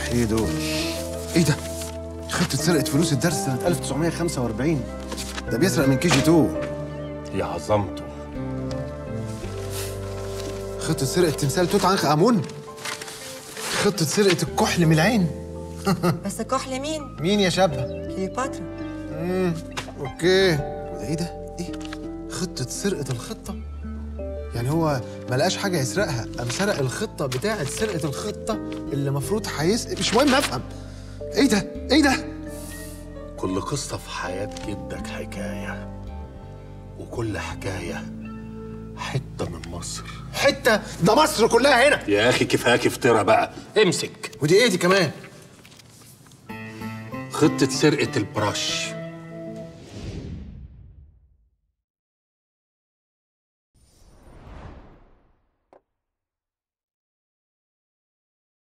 ايه دول؟ ايه ده؟ خطة سرقة فلوس الدرس سنة 1945 ده بيسرق من كي جي 2 يا عظمته خطة سرقة تمثال توت عنخ آمون خطة سرقة الكحل من العين بس كحل مين؟ مين يا شابة؟ كليوباترا اوكي وده ايه ده؟ ايه؟ خطة سرقة الخطة؟ يعني هو ما لقاش حاجة يسرقها قام سرق الخطة بتاعة سرقة الخطة اللي المفروض هيس مش مهم افهم ايه ده؟ ايه ده؟ كل قصة في حياة جدك حكاية وكل حكاية حتة من مصر حتة ده مصر كلها هنا يا أخي كفاك افترى بقى امسك ودي ايه دي كمان؟ خطة سرقة البراش